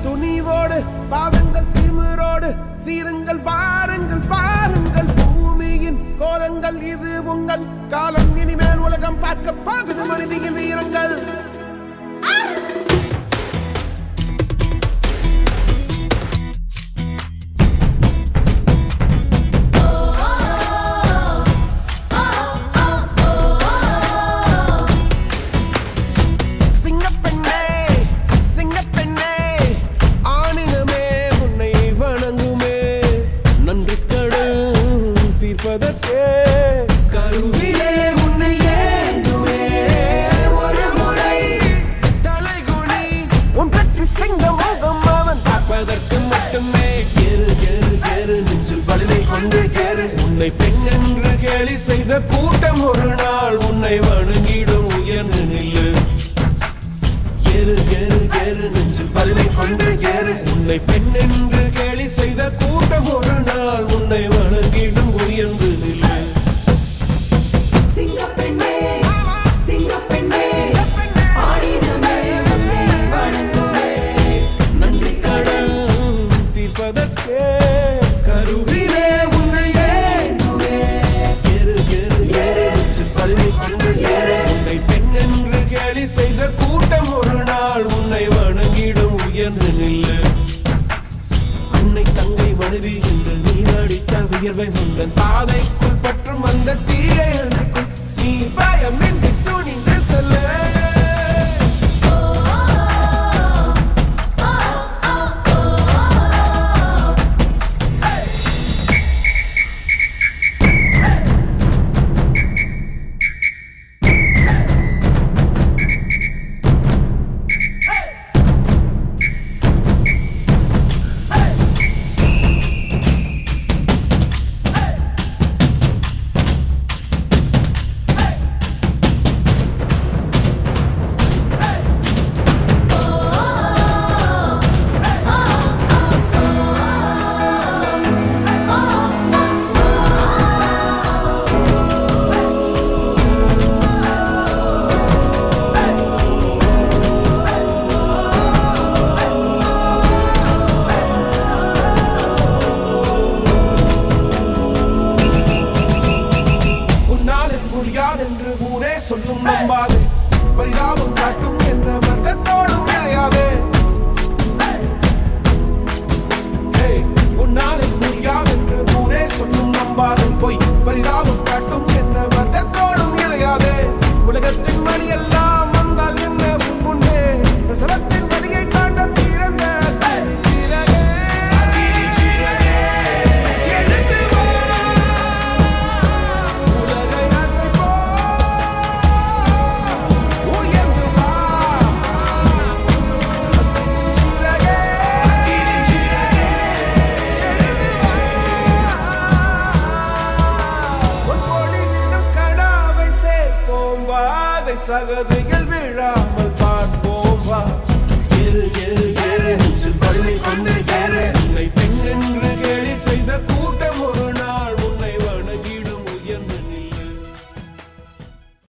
துணிவோடு பாதங்கள் திமிரோடு சீருங்கள் வாருங்கள் வாருங்கள் பூமியின் கோலங்கள் இது உங்கள் காலம் இனிமேல் உலகம் பார்க்க போகுது மனிதியின் வீரங்கள் சிங்கப்பெண்ணே சிங்கப்பெண்ணே ஆணினமே உன்னை வணங்குமே நன்றி கடல் தீர்ப்பதற்கே கருவிலே உன்னை ஏந்துமே ஒரு முறை தலைகுனி உன் பற்றி சிங்க முகம் அவன் பார்ப்பதற்கு மட்டுமே ஏறு ஏறு ஏறு நெஞ்சில் வலிமை கொண்டு ஏறு உன்னை பெண் என்று கேலி செய்த கூட்டம் ஒரு நாள் உன்னை வணங்கிடும் உயர்ந்து நில்லு ஏறு ஏறு ஏறு நெஞ்சில் வலிமை கொண்டு ஏறு உன்னை பெண் என்று கேலி செய்த கூட்டம் ஒரு நாள் உன்னை வணங்கிடும் உயர்ந்து நில்லு சிங்கப்பெண்ணே சிங்கப்பெண்ணே ஆடினமே உன்னை வணங்குமே நன்றி கடல் தீர்ப்பதற்கே கருவிலே உன்னை ஏந்துமே ஏறு ஏறு ஏறு நெஞ்சில் வலிமை கொண்டு ஏறு உன்னை பெண் என்று கேலி செய்த கூட்டம் ஒரு நாள் உன்னை வணங்கிடும் உயர்ந்து நில்லு அன்னை தங்கை மனைவி என்று நீ நடித்த வியர்வை முந்தன் பாதைக்குள் பற்றும் அந்த தீயை அணைக்கும் நீ பயமின்றி துணிந்து செல்ல உன்னாலே முடியாதென்று ஊரே சொல்லும் நம்பாது பரிதாபம் காட்டும் எந்த வர்க்கத்தோடும் கிடையாது உன்னாலே முடியாதென்று ஊரே சொல்லும் நம்பாது பொய் பரிதாபம் காட்டும் எந்த வர்க்கத்தோடும் கிடையாது உலகத்தின் வழி எல்லாம் வந்தால் என்ன உன் முன்னே பிரசவத்தின் வழியை தாண்ட பிறந்த தனிச்சிறகே. எழுந்து வா உலகை அசைப்போம் உயர்ந்து வா அத்தின் சிறகே எழுந்து வா உன் பொழிவிடும் கடாவை சேர்ப்போம் வாதை சகதிகள் விழாமல் பார்ப்போம் வா ஏறு ஏறு ஏறு நெஞ்சில் வலிமை கொண்டு ஏறு உன்னை பெண் என்று